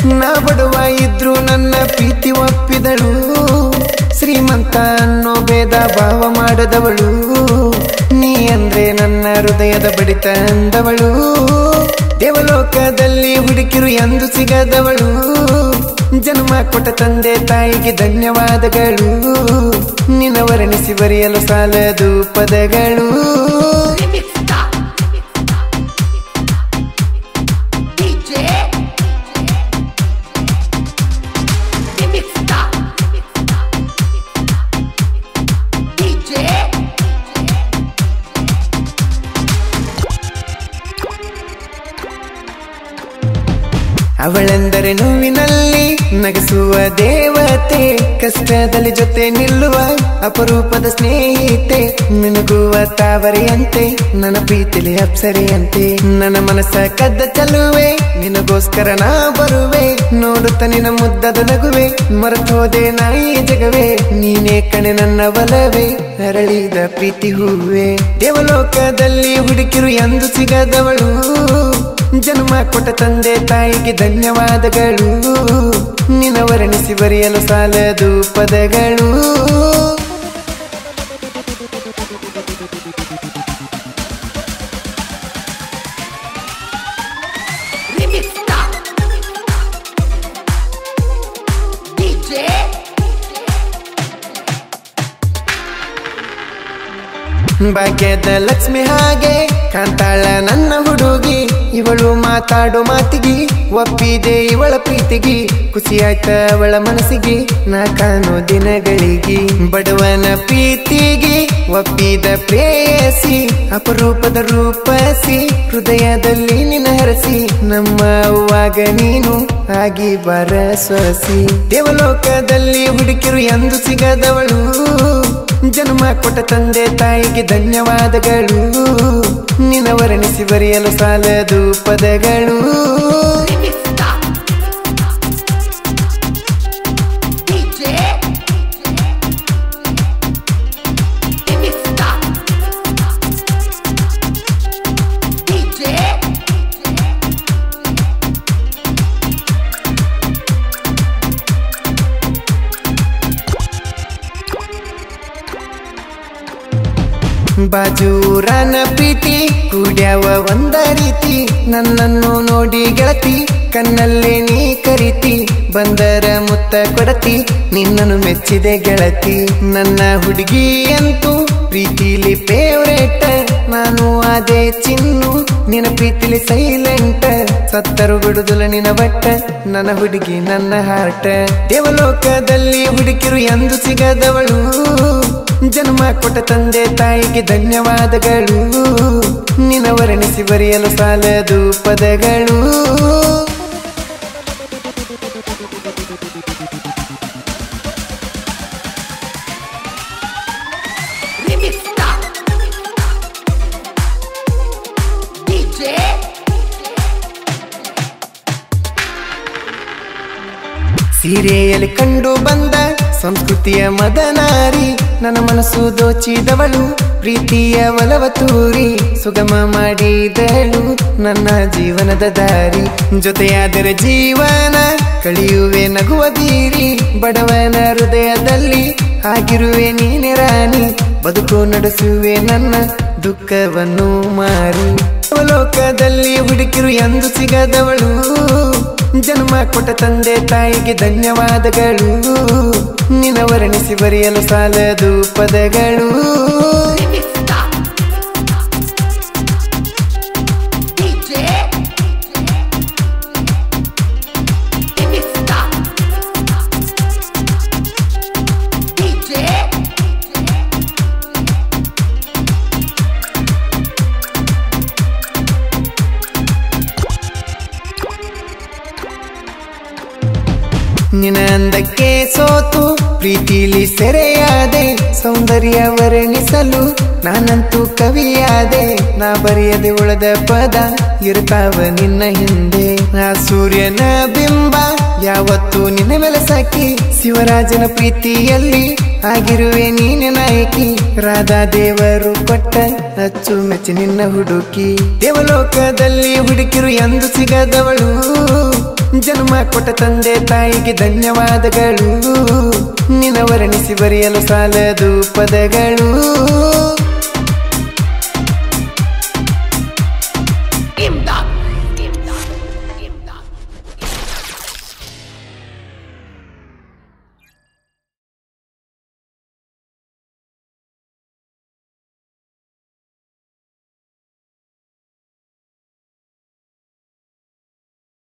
ನಾ ಬಡವ ಇದ್ರು ನನ್ನ ಪ್ರೀತಿ ಒಪ್ಪಿದಳು ಶ್ರೀಮಂತ ಅನ್ನೋ ಭೇದ ಭಾವ ಮಾಡದವಳು ನೀ ಅಂದ್ರೆ ನನ್ನ ಹೃದಯದ ಬಡಿತ ಅಂದವಳು ದೇವಲೋಕದಲ್ಲಿ ಹುಡುಕಿರು ಎಂದು ಸಿಗದವಳು ಜನ್ಮ ಕೊಟ್ಟ ತಂದೆ ತಾಯಿಗೆ ಧನ್ಯವಾದಗಳು ನಿನ್ನ ವರ್ಣಿಸಿ ಬರೆಯಲು ಸಾಲದು ಪದಗಳು Remix Star. DJ. Remix Star. DJ. ಅವಳೆಂದರೆ ನೋವಿನಲ್ಲಿ ನಗಸುವ ದೇವತೆ ಕಷ್ಟದಲ್ಲಿ ಜೊತೆ ನಿಲ್ಲುವ ಅಪರೂಪದ ಸ್ನೇಹಿತೆ ಮಿನುಗುವ ತಾವರೆಯಂತೆ ನನ್ನ ಪ್ರೀತಿಲಿ ಅಪ್ಸರೆಯಂತೆ ನನ್ನ ಮನಸ್ಸ ಕದ್ದ ಚಲುವೆ ನಿನಗೋಸ್ಕರ ನಾ ಬರುವೆ ನೋಡುತ್ತ ನಿನ್ನ ಮುದ್ದದ ನಗುವೆ ಮರೆತು ಹೋದೆ ನಾಯಿ ಜಗವೇ ನೀನೇ ಕಣೆ ನನ್ನ ಬಲವೇ ಅರಳಿದ ಪ್ರೀತಿ ಹೂವೆ ದೇವಲೋಕದಲ್ಲಿ ಹುಡುಕಿರು ಎಂದು ಸಿಗದವಳು ಜನ್ಮ ಕೊಟ್ಟ ತಂದೆ ತಾಯಿಗೆ ಧನ್ಯವಾದಗಳು ನಿನ್ನ ವರ್ಣಿಸಿ ಬರೆಯಲು ಸಾಲದು ಪದಗಳು Remix Star. DJ. ಭಾಗ್ಯದ ಲಕ್ಷ್ಮಿ ಹಾಗೆ ಕಾಂತಾಳ ನನ್ನ ಹುಡುಗಿ ಇವಳು ಮಾತಾಡೋ ಮಾತಿಗೆ ಒಪ್ಪಿದೆ ಇವಳ ಪ್ರೀತಿಗೆ ಖುಷಿ ಆಯ್ತ ಅವಳ ಮನಸ್ಸಿಗೆ ನಾ ಕಾಣೋ ದಿನಗಳಿಗೆ ಬಡವನ ಪ್ರೀತಿಗೆ ಒಪ್ಪಿದ ಪ್ರೇಯಸಿ ಅಪರೂಪದ ರೂಪಸಿ ಹೃದಯದಲ್ಲಿ ನಿನ್ನ ಹರಸಿ ನಮ್ಮ ಅವ್ವಾಗ ನೀನು ಆಗಿ ಬರ ಸೊಸಿ ದೇವಲೋಕದಲ್ಲಿ ಹುಡುಕಿರು ಎಂದು ಸಿಗದವಳು ಜನ್ಮ ಕೊಟ್ಟ ತಂದೆ ತಾಯಿಗೆ ಧನ್ಯವಾದಗಳು ನಿನ್ನ ವರ್ಣಿಸಿ ಬರೆಯಲು ಸಾಲದು ಪದಗಳು Remix Star. DJ. Remix Star. DJ. ಬಾಜೂರನ ಪ್ರೀತಿ ಕೂಡ್ಯಾವ ಒಂದ ರೀತಿ ನನ್ನನ್ನು ನೋಡಿ ಗೆಳತಿ ಕಣ್ಣಲ್ಲೇ ನೀ ಕರಿತಿ ಬಂದರ ಮುತ್ತ ಕೊಡತಿ ನಿನ್ನನ್ನು ಮೆಚ್ಚಿದೆ ಗೆಳತಿ ನನ್ನ ಹುಡುಗಿ ಅಂತೂ ಪ್ರೀತಿಲಿ ಫೇವ್ರೇಟ್ ನಾನು ಅದೇ ಚಿನ್ನು ನಿನ್ನ ಪ್ರೀತಿಲಿ ಸೈಲೆಂಟ್ ಸತ್ತರು ಬಿಡುದಿಲ್ಲ ನಿನ್ನ ಬಟ್ಟ ನನ್ನ ಹುಡುಗಿ ನನ್ನ ಹಾರ್ಟ್ ದೇವಲೋಕದಲ್ಲಿ ಹುಡುಕಿರು ಎಂದು ಸಿಗದವಳು ಜನ್ಮ ಕೊಟ್ಟ ತಂದೆ ತಾಯಿಗೆ ಧನ್ಯವಾದಗಳು ನಿನ್ನ ವರ್ಣಿಸಿ ಬರೆಯಲು ಸಾಲದು ಪದಗಳು Remix Star. DJ. ಸೀರೆಯಲ್ಲಿ ಕಂಡು ಬಂದ ಸಂಸ್ಕೃತಿಯ ಮದನಾರಿ ನನ್ನ ಮನಸ್ಸು ದೋಚಿದವಳು ಪ್ರೀತಿಯ ಒಲವ ತೂರಿ ಸುಗಮ ಮಾಡಿದಳು ನನ್ನ ಜೀವನದ ದಾರಿ ಜೊತೆಯಾದರೆ ಜೀವನ ಕಳೆಯುವೆ ನಗುವ ಬೀರಿ ಬಡವನ ಹೃದಯದಲ್ಲಿ ಆಗಿರುವೆ ನೀನೆ ರಾಣಿ ಬದುಕು ನಡೆಸುವೆ ನನ್ನ ದುಃಖವನ್ನು ಮಾರಿ ಲೋಕದಲ್ಲಿ ಹುಡುಕಿರು ಎಂದು ಸಿಗದವಳು ಜನ್ಮ ಕೊಟ್ಟ ತಂದೆ ತಾಯಿಗೆ ಧನ್ಯವಾದಗಳು ನಿನ್ನ ವರ್ಣಿಸಿ ಬರೆಯಲು ಸಾಲದು ಪದಗಳು Remix Star. DJ. Remix Star. DJ. ನಿನ್ನ ಅಂದಕ್ಕೆ ಸೋತು ಪ್ರೀತಿಲಿ ಸೆರೆಯಾದೆ ಸೌಂದರ್ಯ ವರ್ಣಿಸಲು ನಾನಂತೂ ಕವಿಯಾದೆ ನಾ ಬರೆಯದೆ ಉಳದ ಪದ ಇರ್ತಾವ ನಿನ್ನ ಹಿಂದೆ ಆ ಸೂರ್ಯನ ಬಿಂಬ ಯಾವತ್ತು ನಿನ್ನ ಮೇಲೆ ಸಾಕಿ ಶಿವರಾಜನ ಪ್ರೀತಿಯಲ್ಲಿ ಆಗಿರುವೆ ನೀನೆ ನಾಯಕಿ ರಾಧಾ ದೇವರು ಕೊಟ್ಟ ಅಚ್ಚುಮೆಚ್ಚಿ ನಿನ್ನ ಹುಡುಕಿ ದೇವಲೋಕದಲ್ಲಿ ಹುಡುಕಿರು ಎಂದು ಸಿಗದವಳು ಜನ್ಮ ಕೊಟ್ಟ ತಂದೆ ತಾಯಿಗೆ ಧನ್ಯವಾದಗಳು ನಿನ ವರ್ಣಿಸಿ ಬರೆಯಲು ಸಾಲದು ಪದಗಳು